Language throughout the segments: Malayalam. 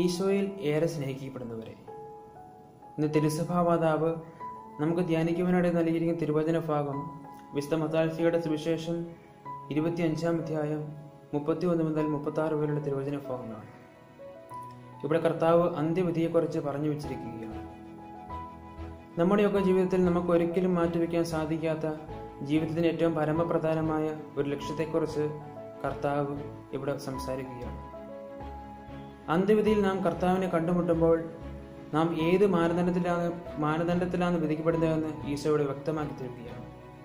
ഈശോയിൽ ഏറെ സ്നേഹിക്കപ്പെടുന്നവരെ ഇന്ന് തിരുസഭാമാതാവ് നമുക്ക് ധ്യാനിക്കുവാനായി നൽകിയിരിക്കുന്ന തിരുവചന ഭാഗം വിശുദ്ധ മത്താൽസിയുടെ സുവിശേഷം ഇരുപത്തിയഞ്ചാം അധ്യായം മുപ്പത്തി ഒന്ന് മുതൽ മുപ്പത്തി ആറ് വരെയുള്ള തിരുവചന ഭാഗങ്ങളാണ് ഇവിടെ കർത്താവ് അന്ത്യവിധിയെക്കുറിച്ച് പറഞ്ഞു വെച്ചിരിക്കുകയാണ് നമ്മുടെയൊക്കെ ജീവിതത്തിൽ നമുക്ക് ഒരിക്കലും മാറ്റിവെക്കാൻ സാധിക്കാത്ത ജീവിതത്തിന് ഏറ്റവും പരമപ്രധാനമായ ഒരു ലക്ഷ്യത്തെക്കുറിച്ച് കർത്താവ് ഇവിടെ സംസാരിക്കുകയാണ് അന്ത്യവിധിയിൽ നാം കർത്താവിനെ കണ്ടുമുട്ടുമ്പോൾ നാം ഏത് മാനദണ്ഡത്തിലാണ് മാനദണ്ഡത്തിലാണ് വിധിക്കപ്പെടുന്നതെന്ന് ഈശോയോട് വ്യക്തമാക്കി തരികയാണ്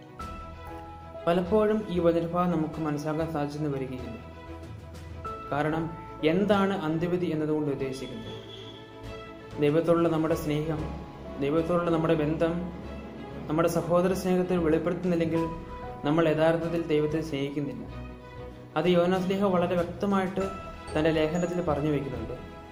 പലപ്പോഴും ഈ വചനഭാഗം നമുക്ക് മനസ്സിലാക്കാൻ സാധിച്ചെന്ന് വരികയില്ല കാരണം എന്താണ് അന്ത്യവിധി എന്നതുകൊണ്ട് ഉദ്ദേശിക്കുന്നത് ദൈവത്തോടുള്ള നമ്മുടെ സ്നേഹം ദൈവത്തോടുള്ള നമ്മുടെ ബന്ധം നമ്മുടെ സഹോദര സ്നേഹത്തിൽ വെളിപ്പെടുത്തുന്നില്ലെങ്കിൽ നമ്മൾ യഥാർത്ഥത്തിൽ ദൈവത്തെ സ്നേഹിക്കുന്നില്ല അത് യോനാസ്ലേഹ വളരെ വ്യക്തമായിട്ട് തന്റെ ലേഖനത്തിൽ പറഞ്ഞു വയ്ക്കുന്നുണ്ട്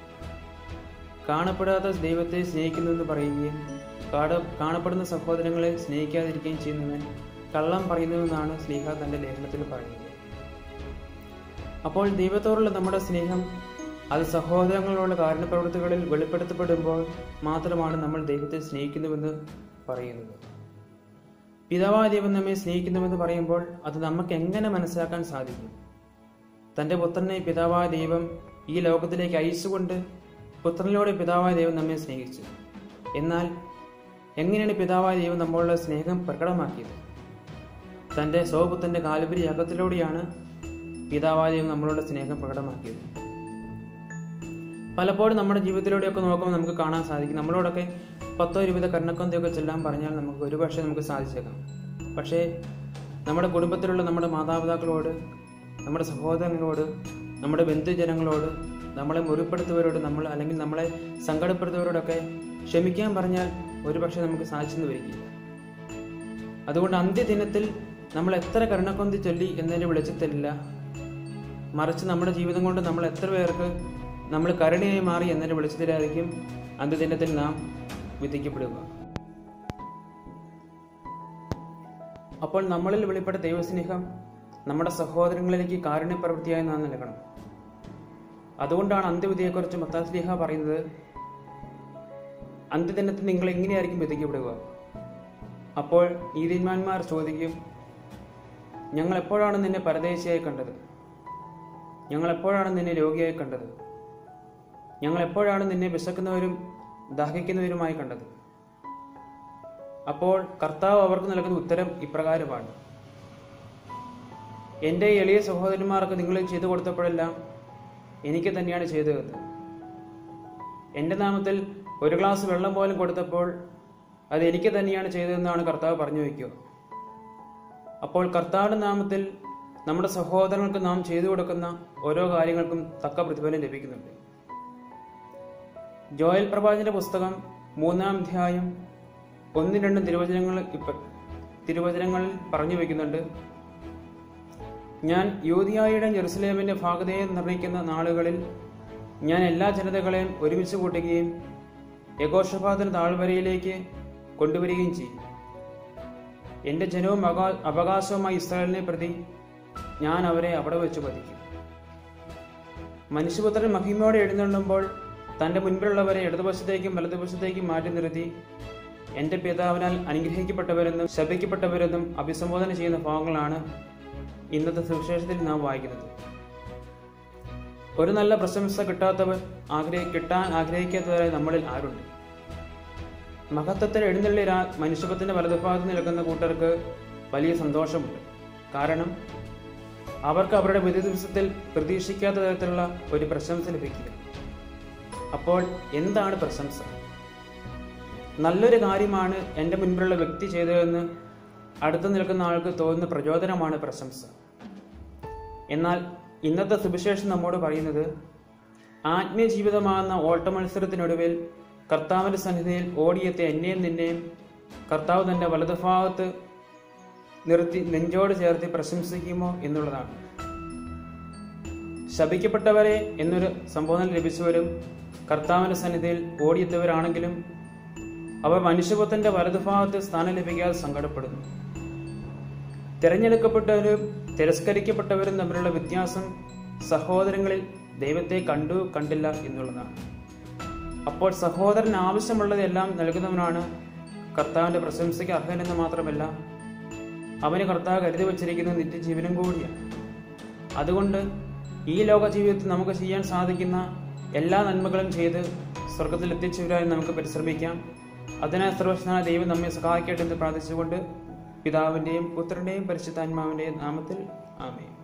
കാണപ്പെടാത്ത ദൈവത്തെ സ്നേഹിക്കുന്നുവെന്ന് പറയുകയും കാട കാണപ്പെടുന്ന സഹോദരങ്ങളെ സ്നേഹിക്കാതിരിക്കുകയും ചെയ്യുന്നവൻ കള്ളം പറയുന്നുവെന്നാണ് സ്നേഹ തന്റെ ലേഖനത്തിൽ പറയുന്നത് അപ്പോൾ ദൈവത്തോടുള്ള നമ്മുടെ സ്നേഹം അത് സഹോദരങ്ങളോടുള്ള കാരണപ്രവൃത്തികളിൽ വെളിപ്പെടുത്തപ്പെടുമ്പോൾ മാത്രമാണ് നമ്മൾ ദൈവത്തെ സ്നേഹിക്കുന്നുവെന്ന് പറയുന്നത് പിതാവായ ദൈവം നമ്മെ സ്നേഹിക്കുന്നുവെന്ന് പറയുമ്പോൾ അത് നമുക്ക് എങ്ങനെ മനസ്സിലാക്കാൻ സാധിക്കും തന്റെ പുത്രനെ പിതാവായ ദൈവം ഈ ലോകത്തിലേക്ക് അയച്ചുകൊണ്ട് പുത്രനിലൂടെ പിതാവായ ദൈവം നമ്മെ സ്നേഹിച്ചു എന്നാൽ എങ്ങനെയാണ് പിതാവായ ദൈവം നമ്മളുടെ സ്നേഹം പ്രകടമാക്കിയത് തന്റെ സ്വപുത്രന്റെ കാലുപരി യാഗത്തിലൂടെയാണ് പിതാവായ ദൈവം നമ്മളോട് സ്നേഹം പ്രകടമാക്കിയത് പലപ്പോഴും നമ്മുടെ ജീവിതത്തിലൂടെയൊക്കെ നോക്കുമ്പോൾ നമുക്ക് കാണാൻ സാധിക്കും നമ്മളോടൊക്കെ പത്തോ ഇരുപതോ കർണക്കൊന്തയൊക്കെ ചെല്ലാൻ പറഞ്ഞാൽ നമുക്ക് ഒരുപക്ഷെ നമുക്ക് സാധിച്ചേക്കാം പക്ഷേ നമ്മുടെ കുടുംബത്തിലുള്ള നമ്മുടെ മാതാപിതാക്കളോട് നമ്മുടെ സഹോദരങ്ങളോട് നമ്മുടെ ബന്ധുജനങ്ങളോട് നമ്മളെ മുറിപ്പെടുത്തുന്നവരോട് നമ്മൾ അല്ലെങ്കിൽ നമ്മളെ സങ്കടപ്പെടുത്തുന്നവരോടൊക്കെ ക്ഷമിക്കാൻ പറഞ്ഞാൽ ഒരുപക്ഷെ നമുക്ക് സാധിച്ചെന്ന് വരികയില്ല അതുകൊണ്ട് അന്ത്യദിനത്തിൽ നമ്മൾ എത്ര കരുണക്കൊന്തി ചൊല്ലി എന്നതിന്റെ വെളിച്ചത്തിലില്ല മറിച്ച് നമ്മുടെ ജീവിതം കൊണ്ട് നമ്മൾ എത്ര പേർക്ക് നമ്മൾ കരുണയായി മാറി എന്നതിന്റെ വെളിച്ചത്തിലായിരിക്കും അന്ത്യദിനത്തിൽ നാം വിധിക്കപ്പെടുക അപ്പോൾ നമ്മളിൽ വെളിപ്പെട്ട ദൈവസ്നേഹം നമ്മുടെ സഹോദരങ്ങളിലേക്ക് കാരുണ്യപ്രവൃത്തിയായി നാം നൽകണം അതുകൊണ്ടാണ് അന്ത്യവിധിയെക്കുറിച്ച് മത്താസ്ലിഹ പറയുന്നത് അന്ത്യദിനത്തിൽ നിങ്ങൾ എങ്ങനെയായിരിക്കും വിധിക്കപ്പെടുക അപ്പോൾ നീതിന്മാന്മാർ ചോദിക്കും ഞങ്ങൾ എപ്പോഴാണ് നിന്നെ പരദേശിയായി കണ്ടത് ഞങ്ങൾ എപ്പോഴാണ് നിന്നെ രോഗിയായി കണ്ടത് ഞങ്ങൾ എപ്പോഴാണ് നിന്നെ വിശക്കുന്നവരും ദാഹിക്കുന്നവരുമായി കണ്ടത് അപ്പോൾ കർത്താവ് അവർക്ക് നൽകുന്ന ഉത്തരം ഇപ്രകാരമാണ് എൻ്റെ എളിയ സഹോദരന്മാർക്ക് നിങ്ങൾ ചെയ്തു കൊടുത്തപ്പോഴെല്ലാം എനിക്ക് തന്നെയാണ് ചെയ്തത് എൻ്റെ നാമത്തിൽ ഒരു ഗ്ലാസ് വെള്ളം പോലും കൊടുത്തപ്പോൾ അത് എനിക്ക് തന്നെയാണ് ചെയ്തതെന്നാണ് കർത്താവ് പറഞ്ഞു വയ്ക്കുക അപ്പോൾ കർത്താവിന്റെ നാമത്തിൽ നമ്മുടെ സഹോദരങ്ങൾക്ക് നാം ചെയ്തു കൊടുക്കുന്ന ഓരോ കാര്യങ്ങൾക്കും തക്ക പ്രതിഫലം ലഭിക്കുന്നുണ്ട് ജോയൽ പ്രവാചന്റെ പുസ്തകം മൂന്നാം അധ്യായം ഒന്നും രണ്ടും തിരുവചനങ്ങൾ ഇപ്പ തിരുവചനങ്ങളിൽ പറഞ്ഞു വയ്ക്കുന്നുണ്ട് ഞാൻ യൂതിയായുടെ ജെറുസലേമിന്റെ ഭാഗതയെ നിർണയിക്കുന്ന നാളുകളിൽ ഞാൻ എല്ലാ ജനതകളെയും ഒരുമിച്ച് കൂട്ടുകയും യഗോഷപാതന താഴ്വരയിലേക്ക് കൊണ്ടുവരികയും ചെയ്യും എന്റെ ജനവും അകാ- അവകാശവുമായി ഇസ്രായേലിനെ പ്രതി ഞാൻ അവരെ അവിടെ വെച്ച് പതിക്കും മനുഷ്യപുത്രൻ മഹിമയോടെ എഴുന്നള്ളുമ്പോൾ തന്റെ മുൻപിലുള്ളവരെ ഇടതുവശത്തേക്കും വലതുവശത്തേക്കും മാറ്റി നിർത്തി എന്റെ പിതാവിനാൽ അനുഗ്രഹിക്കപ്പെട്ടവരെന്നും ശപിക്കപ്പെട്ടവരെന്നും അഭിസംബോധന ചെയ്യുന്ന ഭാഗങ്ങളാണ് ഇന്നത്തെ സുവിശേഷത്തിൽ നാം വായിക്കുന്നത് ഒരു നല്ല പ്രശംസ കിട്ടാത്തവർ ആഗ്രഹ കിട്ടാൻ ആഗ്രഹിക്കാത്തവരായി നമ്മളിൽ ആരുണ്ട് മഹത്വത്തിൽ എഴുന്നള്ളി രാ- മനുഷ്യപത്തിന്റെ വലതുഭാഗത്ത് നിൽക്കുന്ന കൂട്ടർക്ക് വലിയ സന്തോഷമുണ്ട് കാരണം അവർക്ക് അവരുടെ വിധി ദിവസത്തിൽ പ്രതീക്ഷിക്കാത്ത തരത്തിലുള്ള ഒരു പ്രശംസ ലഭിക്കുക അപ്പോൾ എന്താണ് പ്രശംസ നല്ലൊരു കാര്യമാണ് എൻ്റെ മുൻപിലുള്ള വ്യക്തി ചെയ്തതെന്ന് അടുത്ത് നിൽക്കുന്ന ആൾക്ക് തോന്നുന്ന പ്രചോദനമാണ് പ്രശംസ എന്നാൽ ഇന്നത്തെ സുവിശേഷം നമ്മോട് പറയുന്നത് ആത്മീയ ജീവിതമാകുന്ന ഓട്ട മത്സരത്തിനൊടുവിൽ കർത്താവിന്റെ സന്നിധിയിൽ ഓടിയെത്തിയ എന്നെയും നിന്നെയും കർത്താവ് തന്റെ വലതുഭാഗത്ത് നിർത്തി നെഞ്ചോട് ചേർത്ത് പ്രശംസിക്കുമോ എന്നുള്ളതാണ് ശപിക്കപ്പെട്ടവരെ എന്നൊരു സംബോധന ലഭിച്ചവരും കർത്താവിന്റെ സന്നിധിയിൽ ഓടിയെത്തിയവരാണെങ്കിലും അവർ മനുഷ്യപുത്രന്റെ വലതുഭാഗത്ത് സ്ഥാനം ലഭിക്കാതെ സങ്കടപ്പെടുന്നു തിരഞ്ഞെടുക്കപ്പെട്ടവരും തിരസ്കരിക്കപ്പെട്ടവരും തമ്മിലുള്ള വ്യത്യാസം സഹോദരങ്ങളിൽ ദൈവത്തെ കണ്ടു കണ്ടില്ല എന്നുള്ളതാണ് അപ്പോൾ സഹോദരൻ ആവശ്യമുള്ളതെല്ലാം നൽകുന്നവനാണ് കർത്താവിന്റെ പ്രശംസയ്ക്ക് അർഹനെന്ന് മാത്രമല്ല അവന് കർത്താവ് കരുതി വച്ചിരിക്കുന്ന നിത്യജീവനും കൂടിയാണ് അതുകൊണ്ട് ഈ ലോക ജീവിതത്തിൽ നമുക്ക് ചെയ്യാൻ സാധിക്കുന്ന എല്ലാ നന്മകളും ചെയ്ത് സ്വർഗത്തിൽ എത്തിച്ചേരാൻ നമുക്ക് പരിശ്രമിക്കാം അതിനായി സർവശനായ ദൈവം നമ്മെ സഹായിക്കട്ടെ എന്ന് പ്രാർത്ഥിച്ചുകൊണ്ട് പിതാവിൻ്റെയും പുത്രൻ്റെയും പരിശുദ്ധാത്മാവിൻ്റെയും നാമത്തിൽ ആമേ